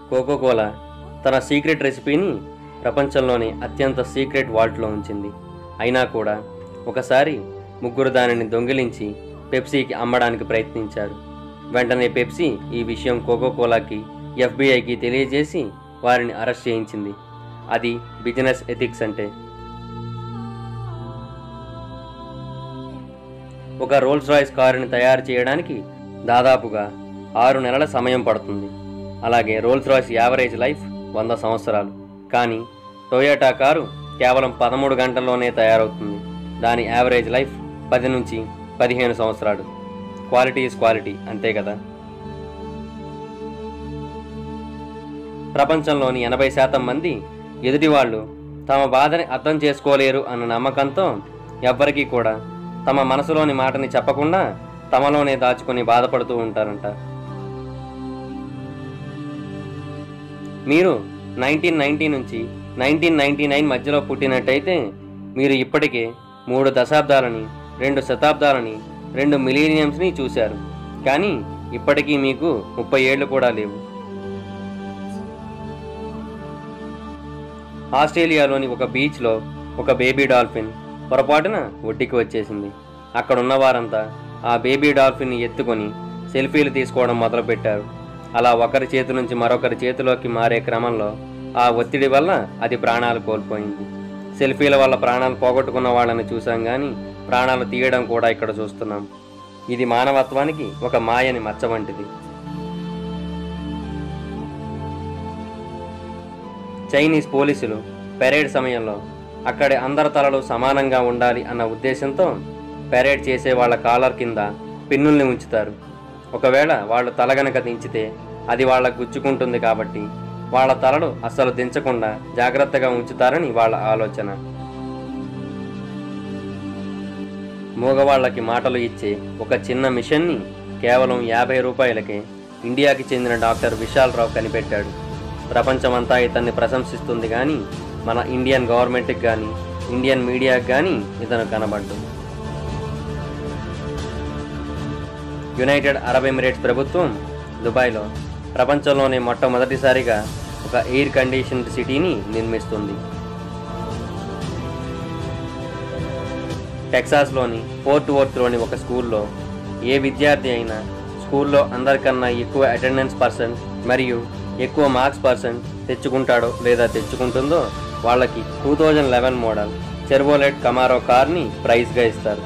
Coca Cola తన secret రెసిపీని ప్రపంచంలోని అత్యంత సీక్రెట్ వాల్ట్లో ఉంచింది అయినా కూడా ఒకసారి ముగ్గురు దానిని దొంగిలించి పెప్సీకి అమ్మడానికి ప్రయత్నించారు వెంటనే పెప్సీ ఈ విషయం కోకోకోలాకి ఎఫ్బిఐకి తెలియజేసి వారిని అరెస్ట్ చేయించింది అది బిజినెస్ ఎథిక్స్ అంటే ఒక రోల్స్ రాయ్స్ కారుని తయారు చేయడానికి దాదాపుగా ఆరు నెలల సమయం పడుతుంది అలాగే రోల్స్ రాయ్స్ యావరేజ్ లైఫ్ వంద సంవత్సరాలు కానీ టొయోటా కారు కేవలం పదమూడు గంటల్లోనే తయారవుతుంది దాని యావరేజ్ లైఫ్ పది నుంచి పదిహేను సంవత్సరాలు క్వాలిటీ ఈజ్ క్వాలిటీ అంతే కదా ప్రపంచంలోని ఎనభై శాతం మంది ఎదుటివాళ్ళు తమ బాధని అర్థం చేసుకోలేరు అన్న నమ్మకంతో ఎవ్వరికీ కూడా తమ మనసులోని మాటని చెప్పకుండా తమలోనే దాచుకొని బాధపడుతూ ఉంటారంట మీరు నైన్టీన్ నైన్టీ నుంచి నైన్టీన్ నైన్టీ నైన్ మధ్యలో పుట్టినట్టయితే మీరు ఇప్పటికే మూడు దశాబ్దాలని రెండు శతాబ్దాలని రెండు మిలీనియమ్స్ని చూశారు కానీ ఇప్పటికీ మీకు ముప్పై ఏళ్ళు కూడా లేవు ఆస్ట్రేలియాలోని ఒక బీచ్లో ఒక బేబీ డాల్ఫిన్ పొరపాటున ఒడ్డుకి వచ్చేసింది అక్కడ ఉన్న వారంతా ఆ బేబీ డాల్ఫిన్ని ఎత్తుకొని సెల్ఫీలు తీసుకోవడం మొదలుపెట్టారు అలా ఒకరి చేతి నుంచి మరొకరి చేతిలోకి మారే క్రమంలో ఆ ఒత్తిడి వల్ల అది ప్రాణాలు కోల్పోయింది సెల్ఫీల వల్ల ప్రాణాలు పోగొట్టుకున్న వాళ్ళని చూసాం కానీ ప్రాణాలు తీయడం కూడా ఇక్కడ చూస్తున్నాం ఇది మానవత్వానికి ఒక మాయని మచ్చ వంటిది చైనీస్ పోలీసులు పెరేడ్ సమయంలో అక్కడి అందరి తలలు సమానంగా ఉండాలి అన్న ఉద్దేశంతో పెరేడ్ చేసే వాళ్ళ కాలర్ కింద పిన్నుల్ని ఉంచుతారు ఒకవేళ వాళ్ళు తల గనక దించితే అది వాళ్ళకు గుచ్చుకుంటుంది కాబట్టి వాళ్ళ తలలు అస్సలు దించకుండా జాగ్రత్తగా ఉంచుతారని వాళ్ళ ఆలోచన మూగవాళ్ళకి మాటలు ఇచ్చే ఒక చిన్న మిషన్ని కేవలం యాభై రూపాయలకే ఇండియాకి చెందిన డాక్టర్ విశాల్ రావు కనిపెట్టాడు ప్రపంచమంతా ఇతన్ని ప్రశంసిస్తుంది కానీ మన ఇండియన్ గవర్నమెంట్కి కానీ ఇండియన్ మీడియాకి కానీ ఇతను కనబడ్డు యునైటెడ్ అరబ్ ఎమిరేట్స్ ప్రభుత్వం దుబాయ్లో ప్రపంచంలోనే మొట్టమొదటిసారిగా ఒక ఎయిర్ కండిషన్డ్ సిటీని నిర్మిస్తుంది టెక్సాస్లోని ఫోర్ట్ వర్త్లోని ఒక స్కూల్లో ఏ విద్యార్థి అయినా స్కూల్లో అందరికన్నా ఎక్కువ అటెండెన్స్ పర్సెంట్ మరియు ఎక్కువ మార్క్స్ పర్సెంట్ తెచ్చుకుంటాడో లేదా తెచ్చుకుంటుందో వాళ్ళకి two thousand eleven model Chevrolet Camaro కార్ని ప్రైజ్గా ఇస్తారు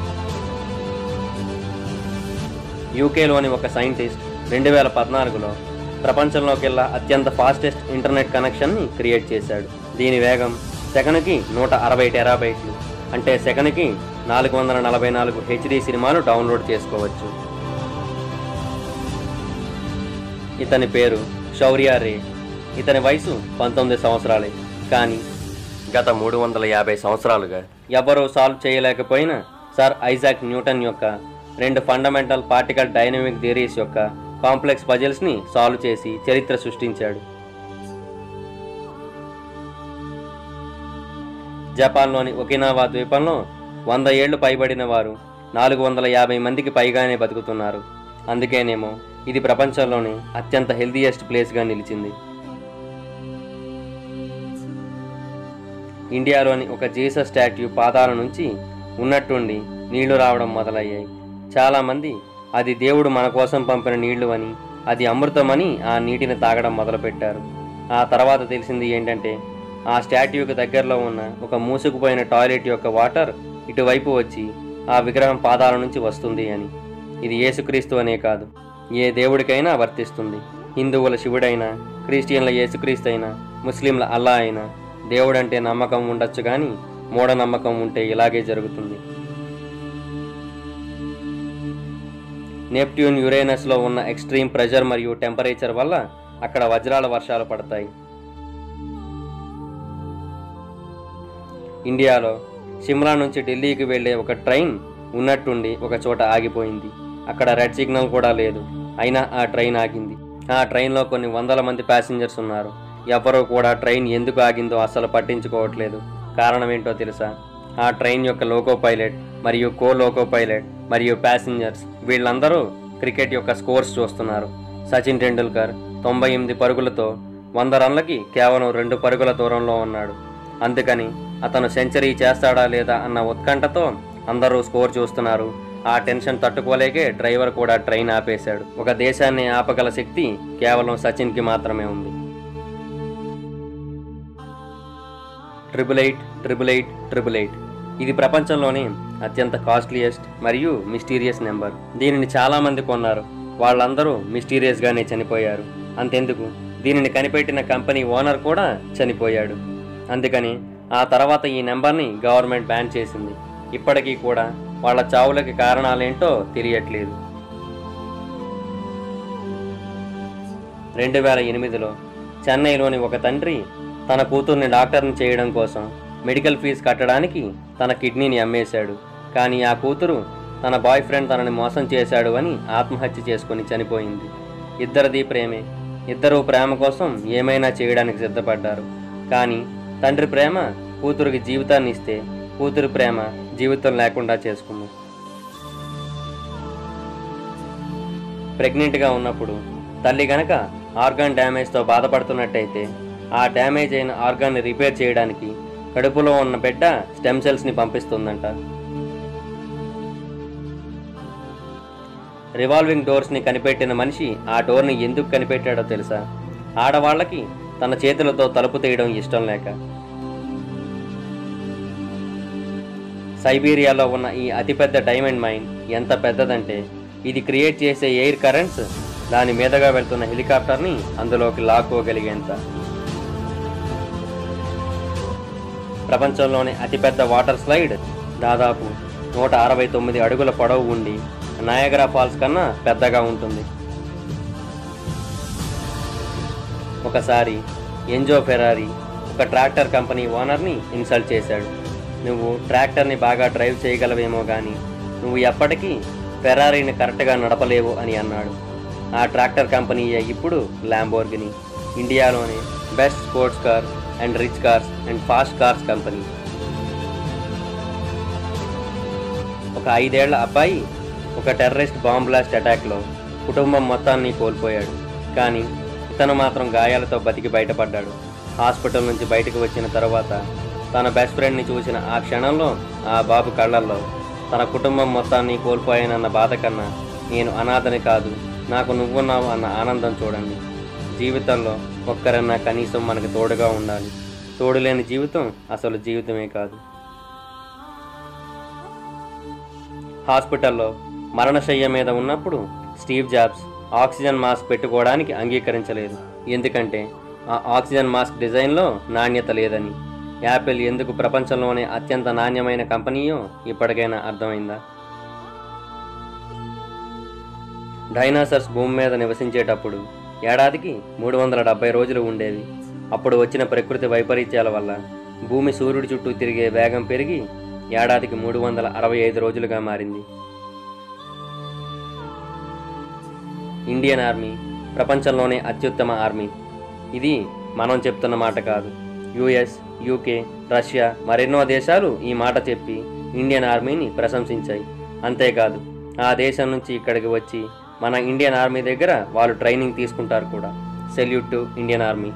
యూకేలోని ఒక సైంటిస్ట్ రెండు వేల పద్నాలుగులో ప్రపంచంలోకెల్లా అత్యంత ఫాస్టెస్ట్ ఇంటర్నెట్ కనెక్షన్ని క్రియేట్ చేశాడు దీని వేగం సెకనుకి నూట అరవై టెరాబైట్లు అంటే సెకనుకి నాలుగు వందల నలభై నాలుగు హెచ్డి సినిమాలు డౌన్లోడ్ చేసుకోవచ్చు ఇతని పేరు శౌర్య రే ఇతని వయసు పంతొమ్మిది సంవత్సరాలే కానీ గత మూడు వందల యాభై సంవత్సరాలుగా ఎవరూ సాల్వ్ చేయలేకపోయిన సర్ ఐజాక్ న్యూటన్ యొక్క రెండు ఫండమెంటల్ పార్టికల్ డైనమిక్ థియరీస్ యొక్క కాంప్లెక్స్ పజిల్స్ని సాల్వ్ చేసి చరిత్ర సృష్టించాడు జపాన్లోని ఒకినావా ద్వీపంలో వంద ఏళ్లు పైబడిన వారు నాలుగు వందల యాభై మందికి పైగానే బతుకుతున్నారు అందుకేనేమో ఇది ప్రపంచంలోనే అత్యంత హెల్తీయెస్ట్ ప్లేస్గా నిలిచింది ఇండియాలోని ఒక జీసస్ స్టాట్యూ పాదాల నుంచి ఉన్నట్టుండి నీళ్లు రావడం మొదలయ్యాయి చాలామంది అది దేవుడు మన కోసం పంపిన నీళ్లు అని అది అమృతమని ఆ నీటిని తాగడం మొదలుపెట్టారు ఆ తర్వాత తెలిసింది ఏంటంటే ఆ స్టాట్యూకి దగ్గరలో ఉన్న ఒక మూసుకుపోయిన టాయిలెట్ యొక్క వాటర్ ఇటువైపు వచ్చి ఆ విగ్రహం పాదాల నుంచి వస్తుంది అని ఇది యేసుక్రీస్తు అనే కాదు ఏ దేవుడికైనా వర్తిస్తుంది హిందువుల శివుడైనా క్రిస్టియన్ల యేసుక్రీస్తు అయినా ముస్లింల అల్లా అయినా దేవుడంటే నమ్మకం ఉండొచ్చు కానీ మూఢనమ్మకం ఉంటే ఇలాగే జరుగుతుంది నెప్ట్యూన్ యురేనస్లో ఉన్న ఎక్స్ట్రీమ్ ప్రెషర్ మరియు టెంపరేచర్ వల్ల అక్కడ వజ్రాల వర్షాలు పడతాయి ఇండియాలో సిమ్లా నుంచి ఢిల్లీకి వెళ్ళే ఒక ట్రైన్ ఉన్నట్టుండి ఒక చోట ఆగిపోయింది అక్కడ రెడ్ సిగ్నల్ కూడా లేదు అయినా ఆ ట్రైన్ ఆగింది ఆ ట్రైన్లో కొన్ని వందల మంది ప్యాసింజర్స్ ఉన్నారు ఎవరూ కూడా ట్రైన్ ఎందుకు ఆగిందో అస్సలు పట్టించుకోవట్లేదు కారణం ఏంటో తెలుసా ఆ ట్రైన్ యొక్క లోకో పైలట్ మరియు కో లోకో పైలట్ మరియు ప్యాసింజర్స్ వీళ్ళందరూ క్రికెట్ యొక్క స్కోర్స్ చూస్తున్నారు సచిన్ టెండూల్కర్ తొంభై ఎనిమిది పరుగులతో వంద రన్లకి కేవలం రెండు పరుగుల దూరంలో ఉన్నాడు అందుకని అతను సెంచరీ చేస్తాడా లేదా అన్న ఉత్కంఠతో అందరూ స్కోర్ చూస్తున్నారు ఆ టెన్షన్ తట్టుకోలేకే డ్రైవర్ కూడా ట్రైన్ ఆపేశాడు ఒక దేశాన్ని ఆపగల శక్తి కేవలం సచిన్కి మాత్రమే ఉంది triple eight triple eight triple eight ఇది ప్రపంచంలోనే అత్యంత కాస్ట్లీయెస్ట్ మరియు మిస్టీరియస్ నెంబర్ దీనిని చాలామంది కొన్నారు వాళ్ళందరూ మిస్టీరియస్గానే చనిపోయారు అంతెందుకు దీనిని కనిపెట్టిన కంపెనీ ఓనర్ కూడా చనిపోయాడు అందుకని ఆ తర్వాత ఈ నెంబర్ని గవర్నమెంట్ బ్యాన్ చేసింది ఇప్పటికీ కూడా వాళ్ళ చావులకి కారణాలేంటో తెలియట్లేదు రెండు వేల ఎనిమిదిలో చెన్నైలోని ఒక తండ్రి తన కూతుర్ని డాక్టర్ని చేయడం కోసం మెడికల్ ఫీజు కట్టడానికి తన కిడ్నీని అమ్మేశాడు కానీ ఆ కూతురు తన బాయ్ ఫ్రెండ్ తనని మోసం చేశాడు అని ఆత్మహత్య చేసుకుని చనిపోయింది ఇద్దరిది ప్రేమే ఇద్దరూ ప్రేమ కోసం ఏమైనా చేయడానికి సిద్ధపడ్డారు కానీ తండ్రి ప్రేమ కూతురికి జీవితాన్ని ఇస్తే కూతురు ప్రేమ జీవితం లేకుండా చేసుకుంది ప్రెగ్నెంట్గా ఉన్నప్పుడు తల్లి గనక ఆర్గాన్ డ్యామేజ్తో బాధపడుతున్నట్టయితే ఆ డ్యామేజ్ అయిన ఆర్గాన్ని రిపేర్ చేయడానికి కడుపులో ఉన్న బిడ్డ స్టెమ్ సెల్స్ని పంపిస్తుందంట రివాల్వింగ్ డోర్స్ని కనిపెట్టిన మనిషి ఆ డోర్ని ఎందుకు కనిపెట్టాడో తెలుసా ఆడవాళ్ళకి తన చేతులతో తలుపు తీయడం ఇష్టం లేక సైబీరియాలో ఉన్న ఈ అతిపెద్ద డైమండ్ మైన్ ఎంత పెద్దదంటే ఇది క్రియేట్ చేసే ఎయిర్ కరెంట్స్ దాని మీదగా వెళ్తున్న హెలికాప్టర్ని అందులోకి లాక్కోగలిగేంత ప్రపంచంలోని అతిపెద్ద వాటర్ స్లైడ్ దాదాపు నూట అరవై తొమ్మిది అడుగుల పొడవు ఉండి నయాగరా ఫాల్స్ కన్నా పెద్దగా ఉంటుంది ఒకసారి ఎంజో ఫెరారీ ఒక ట్రాక్టర్ కంపెనీ ఓనర్ని ఇన్సల్ట్ చేశాడు నువ్వు ట్రాక్టర్ని బాగా డ్రైవ్ చేయగలవేమో కానీ నువ్వు ఎప్పటికీ ఫెరారీని కరెక్ట్గా నడపలేవు అని అన్నాడు ఆ ట్రాక్టర్ కంపెనీ ఇప్పుడు ల్యాంబోర్గిని ఇండియాలోనే best sports car and rich cars and fast cars company ఒక ఐదేళ్ల అబ్బాయి ఒక టెర్రరిస్ట్ బాంబ్ బ్లాస్ట్ అటాక్లో కుటుంబం మొత్తాన్ని కోల్పోయాడు కానీ ఇతను మాత్రం గాయాలతో బతికి బయటపడ్డాడు హాస్పిటల్ నుంచి బయటకు వచ్చిన తర్వాత తన బెస్ట్ ఫ్రెండ్ని చూసిన ఆ క్షణంలో ఆ బాబు కళ్ళల్లో తన కుటుంబం మొత్తాన్ని కోల్పోయానన్న బాధ కన్నా నేను అనాథని కాదు నాకు నువ్వున్నావు అన్న ఆనందం చూడండి జీవితంలో ఒక్కరన్నా కనీసం మనకు తోడుగా ఉండాలి తోడు లేని జీవితం అసలు జీవితమే కాదు హాస్పిటల్లో మరణశయ్య మీద ఉన్నప్పుడు స్టీవ్ జాబ్స్ ఆక్సిజన్ మాస్క్ పెట్టుకోవడానికి అంగీకరించలేదు ఎందుకంటే ఆ ఆక్సిజన్ మాస్క్ డిజైన్లో నాణ్యత లేదని యాపిల్ ఎందుకు ప్రపంచంలోనే అత్యంత నాణ్యమైన కంపెనీయో ఇప్పటికైనా అర్థమైందా డైనాసర్స్ భూమి మీద నివసించేటప్పుడు ఏడాదికి మూడు వందల డెబ్బై రోజులు ఉండేవి అప్పుడు వచ్చిన ప్రకృతి వైపరీత్యాల వల్ల భూమి సూర్యుడి చుట్టూ తిరిగే వేగం పెరిగి ఏడాదికి మూడు వందల అరవై ఐదు రోజులుగా మారింది ఇండియన్ ఆర్మీ ప్రపంచంలోనే అత్యుత్తమ ఆర్మీ ఇది మనం చెప్తున్న మాట కాదు యుఎస్ యూకే రష్యా మరెన్నో దేశాలు ఈ మాట చెప్పి ఇండియన్ ఆర్మీని ప్రశంసించాయి అంతేకాదు ఆ దేశం నుంచి ఇక్కడికి వచ్చి మన ఇండియన్ ఆర్మీ దగ్గర వాళ్ళు ట్రైనింగ్ తీసుకుంటారు కూడా సెల్యూట్ టు ఇండియన్ ఆర్మీ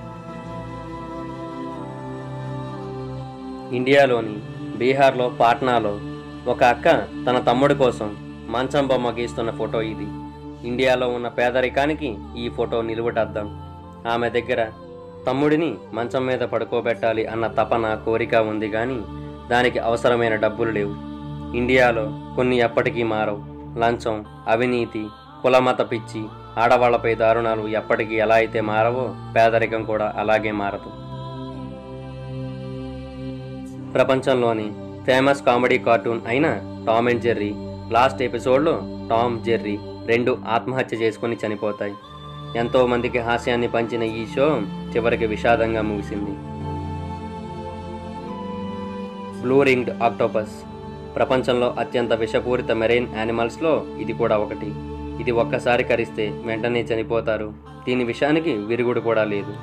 ఇండియాలోని బీహార్లో పాట్నాలో ఒక అక్క తన తమ్ముడి కోసం మంచం బొమ్మ గీస్తున్న ఫోటో ఇది ఇండియాలో ఉన్న పేదరికానికి ఈ ఫోటో నిలువటద్దం ఆమె దగ్గర తమ్ముడిని మంచం మీద పడుకోబెట్టాలి అన్న తపన కోరిక ఉంది కానీ దానికి అవసరమైన డబ్బులు లేవు ఇండియాలో కొన్ని ఎప్పటికీ మారవు లంచం అవినీతి కులమత పిచ్చి ఆడవాళ్లపై దారుణాలు ఎప్పటికీ ఎలా అయితే మారవో పేదరికం కూడా అలాగే మారదు ప్రపంచంలోని ఫేమస్ కామెడీ కార్టూన్ అయిన టామ్ అండ్ జెర్రీ లాస్ట్ ఎపిసోడ్లో టామ్ జెర్రీ రెండు ఆత్మహత్య చేసుకుని చనిపోతాయి ఎంతో మందికి హాస్యాన్ని పంచిన ఈ షో చివరికి విషాదంగా ముగిసింది బ్లూ రింగ్డ్ ఆక్టోపస్ ప్రపంచంలో అత్యంత విషపూరిత మెరైన్ యానిమల్స్లో ఇది కూడా ఒకటి ఇది ఒక్కసారి కరిస్తే వెంటనే చనిపోతారు దీని విషానికి విరుగుడు కూడా లేదు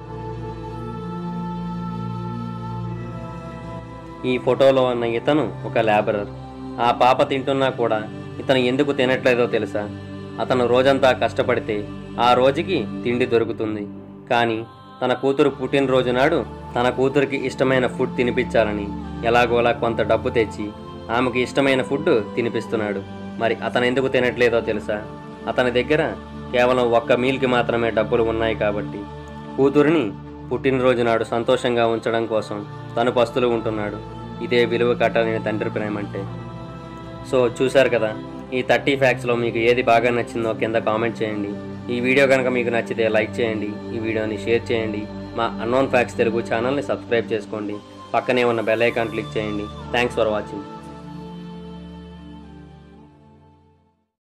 ఈ ఫోటోలో ఉన్న ఇతను ఒక లేబరర్ ఆ పాప తింటున్నా కూడా ఇతను ఎందుకు తినట్లేదో తెలుసా అతను రోజంతా కష్టపడితే ఆ రోజుకి తిండి దొరుకుతుంది కానీ తన కూతురు పుట్టినరోజు నాడు తన కూతురికి ఇష్టమైన ఫుడ్ తినిపించాలని ఎలాగోలా కొంత డబ్బు తెచ్చి ఆమెకి ఇష్టమైన ఫుడ్ తినిపిస్తున్నాడు మరి అతను ఎందుకు తినట్లేదో తెలుసా అతని దగ్గర కేవలం ఒక్క మీల్కి మాత్రమే డబ్బులు ఉన్నాయి కాబట్టి కూతురిని పుట్టినరోజు నాడు సంతోషంగా ఉంచడం కోసం తను పస్తులు ఉంటున్నాడు ఇదే విలువ కట్టాలని తండ్రి ప్రేమ అంటే సో చూశారు కదా ఈ థర్టీ ఫ్యాక్ట్స్లో మీకు ఏది బాగా నచ్చిందో కింద కామెంట్ చేయండి ఈ వీడియో కనుక మీకు నచ్చితే లైక్ చేయండి ఈ వీడియోని షేర్ చేయండి మా అన్నోన్ ఫ్యాక్ట్స్ తెలుగు ఛానల్ని సబ్స్క్రైబ్ చేసుకోండి పక్కనే ఉన్న బెల్ ఐకాన్ క్లిక్ చేయండి థ్యాంక్స్ ఫర్ వాచింగ్